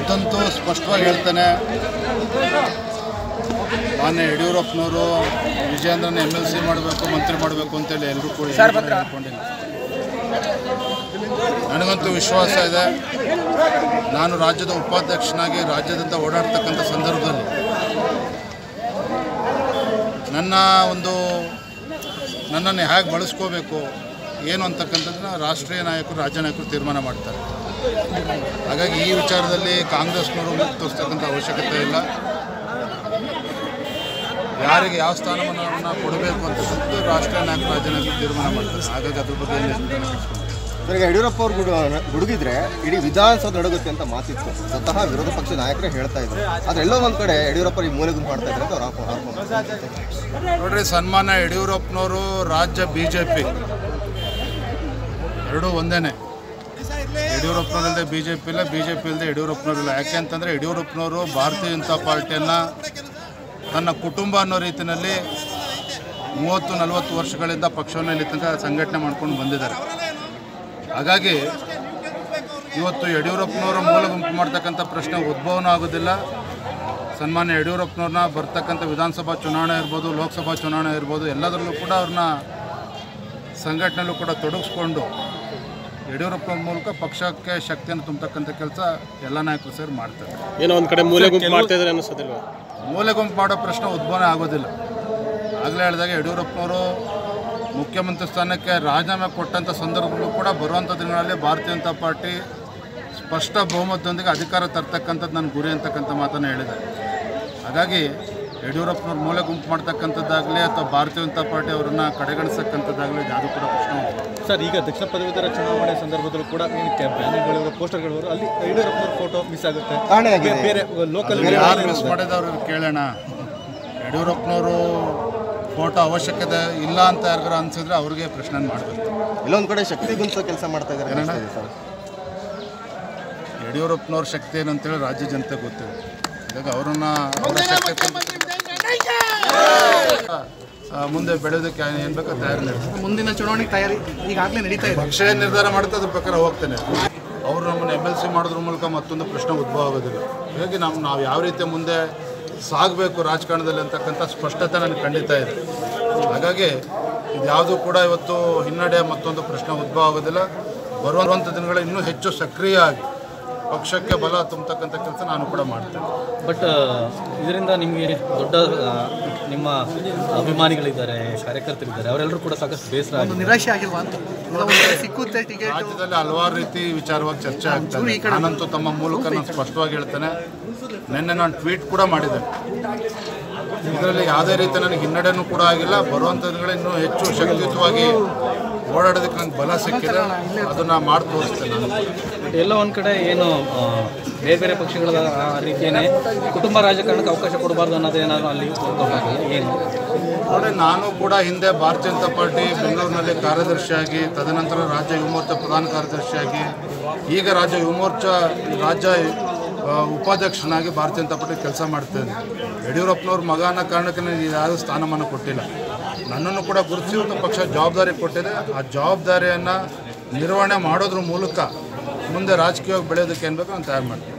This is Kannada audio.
ಒಂದಂತೂ ಸ್ಪಷ್ಟವಾಗಿ ಹೇಳ್ತೇನೆ ಮಾನ್ಯ ಯಡಿಯೂರಪ್ಪನವರು ವಿಜಯೇಂದ್ರನ ಎಮ್ ಎಲ್ ಸಿ ಮಾಡಬೇಕು ಮಂತ್ರಿ ಮಾಡಬೇಕು ಅಂತೇಳಿ ಎಲ್ಲರೂ ಕೂಡ ಹೇಳ್ಕೊಂಡಿಲ್ಲ ನನಗಂತೂ ವಿಶ್ವಾಸ ಇದೆ ನಾನು ರಾಜ್ಯದ ಉಪಾಧ್ಯಕ್ಷನಾಗಿ ರಾಜ್ಯದಿಂದ ಓಡಾಡ್ತಕ್ಕಂಥ ಸಂದರ್ಭದಲ್ಲಿ ನನ್ನ ಒಂದು ನನ್ನನ್ನು ಹೇಗೆ ಬಳಸ್ಕೋಬೇಕು ಏನು ಅಂತಕ್ಕಂಥದ್ದನ್ನ ರಾಷ್ಟ್ರೀಯ ನಾಯಕರು ರಾಜ್ಯ ನಾಯಕರು ತೀರ್ಮಾನ ಮಾಡ್ತಾರೆ ಹಾಗಾಗಿ ಈ ವಿಚಾರದಲ್ಲಿ ಕಾಂಗ್ರೆಸ್ನವರು ಮುಖ ತೋರಿಸ್ತಕ್ಕಂಥ ಅವಶ್ಯಕತೆ ಇಲ್ಲ ಯಾರಿಗೆ ಯಾವ ಸ್ಥಾನಮಾನವನ್ನು ಕೊಡಬೇಕು ಅಂತಕ್ಕಂಥದ್ದು ರಾಷ್ಟ್ರೀಯ ನಾಯಕರು ರಾಜ್ಯ ನಾಯಕರು ತೀರ್ಮಾನ ಮಾಡ್ತಾರೆ ಹಾಗಾಗಿ ಅದ್ರ ಬಗ್ಗೆ ಏನು ಹೆಚ್ಚು ತಲೆ ಕೆಡಿಸ್ಕೊಂಡಿಲ್ಲ. ಸರ್, ಈಗ ಯಡಿಯೂರಪ್ಪ ಅವರು ಗುಡು ಗುಡುಗಿದ್ರೆ ಇಡೀ ವಿಧಾನಸೌಧ ನಡುಗುತ್ತೆ ಅಂತ ಮಾತಿತ್ತು ಸ್ವತಃ ವಿರೋಧ ಪಕ್ಷ ನಾಯಕರೇ ಹೇಳ್ತಾ ಇದ್ರು ಆದ್ರೆ ಎಲ್ಲೋ ಒಂದ್ ಕಡೆ ಯಡಿಯೂರಪ್ಪ ಈ ಮೂಲೆ ಗುಂಪು ಮಾಡ್ತಾ ಇದ್ದಾರೆ ಅಂತ ಅವ್ರು ಆರೋಪ ಆರೋಪ ಮಾಡ್ತಾರೆ. ನೋಡ್ರಿ ಸನ್ಮಾನ ಯಡಿಯೂರಪ್ಪನವರು ರಾಜ್ಯ ಬಿ ಜೆ ಪಿ ಎರಡೂ ಒಂದೇನೆ ಯಡಿಯೂರಪ್ಪನವರಿಲ್ಲದೆ ಬಿ ಜೆ ಪಿ ಇಲ್ಲ ಬಿ ಜೆ ಪಿ ಇಲ್ಲದೆ ಯಡಿಯೂರಪ್ಪನವರಿಲ್ಲ ಯಾಕೆ ಅಂತಂದರೆ ಯಡಿಯೂರಪ್ಪನವರು ಭಾರತೀಯ ಜನತಾ ಪಾರ್ಟಿಯನ್ನು ತನ್ನ ಕುಟುಂಬ ಅನ್ನೋ ರೀತಿಯಲ್ಲಿ ಮೂವತ್ತು ನಲವತ್ತು ವರ್ಷಗಳಿಂದ ಪಕ್ಷವನ್ನು ಇಲ್ಲಿ ತನಕ ಸಂಘಟನೆ ಮಾಡ್ಕೊಂಡು ಬಂದಿದ್ದಾರೆ ಹಾಗಾಗಿ ಇವತ್ತು ಯಡಿಯೂರಪ್ಪನವರ ಮೂಲ ಗುಂಪು ಮಾಡ್ತಕ್ಕಂಥ ಪ್ರಶ್ನೆ ಉದ್ಭವನೂ ಆಗೋದಿಲ್ಲ ಸನ್ಮಾನ್ಯ ಯಡಿಯೂರಪ್ಪನವ್ರನ್ನ ಬರ್ತಕ್ಕಂಥ ವಿಧಾನಸಭಾ ಚುನಾವಣೆ ಇರ್ಬೋದು ಲೋಕಸಭಾ ಚುನಾವಣೆ ಇರ್ಬೋದು ಎಲ್ಲದರಲ್ಲೂ ಕೂಡ ಅವ್ರನ್ನ ಸಂಘಟನೆಯಲ್ಲೂ ಕೂಡ ತೊಡಗಿಸ್ಕೊಂಡು ಯಡಿಯೂರಪ್ಪನ ಮೂಲಕ ಪಕ್ಷಕ್ಕೆ ಶಕ್ತಿಯನ್ನು ತುಂಬತಕ್ಕಂಥ ಕೆಲಸ ಎಲ್ಲ ನಾಯಕರು ಸೇರಿ ಮಾಡ್ತಾರೆ ಏನೋ ಒಂದು ಕಡೆ ಮೂಲೆ ಗುಂಪು ಮಾಡ್ತಾ ಇದ್ದಾರೆ ಅನಿಸೋದಿಲ್ವಾ ಮೂಲೆ ಗುಂಪು ಮಾಡೋ ಪ್ರಶ್ನೆ ಉದ್ಭವನೇ ಆಗೋದಿಲ್ಲ ಆಗಲೇ ಹೇಳಿದಾಗ ಯಡಿಯೂರಪ್ಪನವರು ಮುಖ್ಯಮಂತ್ರಿ ಸ್ಥಾನಕ್ಕೆ ರಾಜೀನಾಮೆ ಕೊಟ್ಟಂಥ ಸಂದರ್ಭದಲ್ಲೂ ಕೂಡ ಬರುವಂಥ ದಿನಗಳಲ್ಲಿ ಭಾರತೀಯ ಜನತಾ ಪಾರ್ಟಿ ಸ್ಪಷ್ಟ ಬಹುಮತದೊಂದಿಗೆ ಅಧಿಕಾರ ತರ್ತಕ್ಕಂಥದ್ದು ನನ್ನ ಗುರಿ ಅಂತಕ್ಕಂಥ ಮಾತನ್ನು ಹೇಳಿದೆ ಹಾಗಾಗಿ ಯಡಿಯೂರಪ್ಪನವ್ರು ಮೂಲೆ ಗುಂಪು ಮಾಡ್ತಕ್ಕಂಥದ್ದಾಗಲಿ ಅಥವಾ ಭಾರತೀಯ ಜನತಾ ಪಾರ್ಟಿ ಅವರನ್ನು ಕಡೆಗಣಿಸ್ತಕ್ಕಂಥದ್ದಾಗಲಿ ಯಾವುದು ಕೂಡ ಪ್ರಶ್ನೆ ಉದ್ಭವ ಸರ್ ಈಗ ದಕ್ಷಿಣ ಪದವೀಧರ ಚುನಾವಣೆ ಸಂದರ್ಭದಲ್ಲೂ ಕೂಡ ಏನಕ್ಕೆ ಬ್ಯಾನರ್ಗಳು ಪೋಸ್ಟರ್ಗಳು ಅಲ್ಲಿ ಯಡಿಯೂರಪ್ಪನವ್ರ ಫೋಟೋ ಮಿಸ್ ಆಗುತ್ತೆ ಕಾರಣೆಯಾಗಿದೆ. ಬೇರೆ ಲೋಕಲ್ ಯಾರು ಮಿಸ್ ಮಾಡಿದವ್ರು ಕೇಳೋಣ ಯಡಿಯೂರಪ್ಪನವರು ಫೋಟೋ ಅವಶ್ಯಕತೆ ಇಲ್ಲ ಅಂತ ಯಾರಿಗಾರು ಅನ್ಸಿದ್ರೆ ಅವ್ರಿಗೆ ಪ್ರಶ್ನೆ ಮಾಡಬೇಕು ಎಲ್ಲೊಂದ್ ಕಡೆ ಶಕ್ತಿ ಗುಂತ ಕೆಲಸ ಮಾಡ್ತಾ ಇದ್ದಾರೆ ಏನಣ್ಣ? ಅನಿಸ್ತಾ ಇದೆ ಸರ್ ಯಡಿಯೂರಪ್ಪನವ್ರ ಶಕ್ತಿ ಏನಂತೇಳಿ ರಾಜ್ಯ ಜನತೆ ಗೊತ್ತಿದೆ ಹಾಗಾಗಿ ಅವರನ್ನ ಅವರ ಶಕ್ತಿ ಆ, ಮುಂದೆ ಬೆಳೆಯೋದಕ್ಕೆ ಏನು ಬೇಕೋ ತಯಾರಿ ನಡೆಸ್ತಾರೆ ಮುಂದಿನ ಚುನಾವಣೆಗೆ ತಯಾರಿ ಈಗಾಗಲೇ ನಡೀತಾ ಇದೆ ಪಕ್ಷ ಏನ್ ನಿರ್ಧಾರ ಮಾಡುತ್ತೆ ಅದ್ರ ಪ್ರಕಾರ ಹೋಗ್ತೇನೆ ಅವರು ನಮ್ಮನ್ನು ಎಮ್ ಎಲ್ ಸಿ ಮಾಡೋದ್ರ ಮೂಲಕ ಮತ್ತೊಂದು ಪ್ರಶ್ನೆ ಉದ್ಭವ ಆಗೋದಿಲ್ಲ ಹಾಗಾಗಿ ನಾವು ನಾವು ಯಾವ ರೀತಿ ಮುಂದೆ ಸಾಗಬೇಕು ರಾಜಕಾರಣದಲ್ಲಿ ಅಂತಕ್ಕಂಥ ಸ್ಪಷ್ಟತೆ ನನಗೆ ಖಂಡಿತ ಇದೆ ಹಾಗಾಗಿ ಇದ್ಯಾವುದೂ ಕೂಡ ಇವತ್ತು ಹಿನ್ನಡೆ ಮತ್ತೊಂದು ಪ್ರಶ್ನೆ ಉದ್ಭವ ಆಗೋದಿಲ್ಲ ಬರುವಂಥ ದಿನಗಳ ಇನ್ನೂ ಹೆಚ್ಚು ಸಕ್ರಿಯ ಆಗಿ ಪಕ್ಷಕ್ಕೆ ಬಲ ತುಂಬತಕ್ಕಂಥ ಕೆಲಸ ನಾನು ಕೂಡ ಮಾಡ್ತೇನೆ ಬಟ್ ಇದರಿಂದ ನಿಮಗೆ ದೊಡ್ಡ ಆ, ನಿಮ್ಮ ಅಭಿಮಾನಿಗಳಿದ್ದಾರೆ ಕಾರ್ಯಕರ್ತರಿದ್ದಾರೆ ಅವರೆಲ್ಲರೂ ಕೂಡ ಸಾಕಷ್ಟು ಬೇಸರ ಒಂದು ನಿರಾಶೆ ಆಗಿಲ್ವಾ ಅಂತ ಎಲ್ಲ ಒಂದ್ ಕಡೆ ಸಿಕ್ಕುತ್ತೆ ಟಿಕೆಟ್ ರಾಜ್ಯದಲ್ಲಿ ಹಲವಾರು ರೀತಿ ವಿಚಾರವಾಗಿ ಚರ್ಚೆ ಆಗ್ತದೆ ನಾನಂತೂ ತಮ್ಮ ಮೂಲಕ ನಾನು ಸ್ಪಷ್ಟವಾಗಿ ಹೇಳ್ತೇನೆ ನಿನ್ನೆ ನಾನು ಟ್ವೀಟ್ ಕೂಡ ಮಾಡಿದ್ದೆ ಇದರಲ್ಲಿ ಯಾವುದೇ ರೀತಿ ನನಗೆ ಹಿನ್ನಡೆನೂ ಕೂಡ ಆಗಿಲ್ಲ ಬರುವಂಥ ದಿನಗಳಲ್ಲಿ ಇನ್ನೂ ಹೆಚ್ಚು ಶಕ್ತಿಯುತವಾಗಿ ಓಡಾಡೋದಕ್ಕೆ ನಂಗೆ ಬಲ ಸಿಕ್ಕಿದೆ ಅದನ್ನು ಮಾಡಿ ತೋರಿಸ್ತೇನೆ ನಾನು ಬಟ್ ಎಲ್ಲೋ ಒಂದು ಕಡೆ ಏನು ಆ, ಬೇರೆ ಬೇರೆ ಪಕ್ಷಗಳ ಆ ರೀತಿಯೇ ಕುಟುಂಬ ರಾಜಕಾರಣಕ್ಕೆ ಅವಕಾಶ ಕೊಡಬಾರ್ದು ಅನ್ನೋದೇನಾದ್ರು ಅಲ್ಲಿ ತೋರ್ಕೊಬೇಕು. ಏನು ನೋಡಿ ನಾನು ಕೂಡ ಹಿಂದೆ ಭಾರತೀಯ ಜನತಾ ಪಾರ್ಟಿ ಬೆಂಗಳೂರಿನಲ್ಲಿ ಕಾರ್ಯದರ್ಶಿಯಾಗಿ ತದನಂತರ ರಾಜ್ಯ ಯುವ ಮೋರ್ಚಾ ಪ್ರಧಾನ ಕಾರ್ಯದರ್ಶಿಯಾಗಿ ಈಗ ರಾಜ್ಯ ಯುವ ಮೋರ್ಚಾ ರಾಜ್ಯ ಆ, ಉಪಾಧ್ಯಕ್ಷನಾಗಿ ಭಾರತೀಯ ಜನತಾ ಪಾರ್ಟಿ ಕೆಲಸ ಮಾಡ್ತೇನೆ ಯಡಿಯೂರಪ್ಪನವ್ರ ಮಗ ಅನ್ನೋ ಕಾರಣಕ್ಕೆ ನನಗೆ ಯಾರೂ ಸ್ಥಾನಮಾನ ಕೊಟ್ಟಿಲ್ಲ ನನ್ನನ್ನು ಕೂಡ ಗುರುತಿಸಿ ಇವತ್ತು ಪಕ್ಷ ಜವಾಬ್ದಾರಿ ಕೊಟ್ಟಿದೆ ಆ ಜವಾಬ್ದಾರಿಯನ್ನು ನಿರ್ವಹಣೆ ಮಾಡೋದ್ರ ಮೂಲಕ ಮುಂದೆ ರಾಜಕೀಯವಾಗಿ ಬೆಳೆಯೋದಕ್ಕೆ ಏನು ಬೇಕು ನಾನು ತಯಾರು ಮಾಡ್ತೀನಿ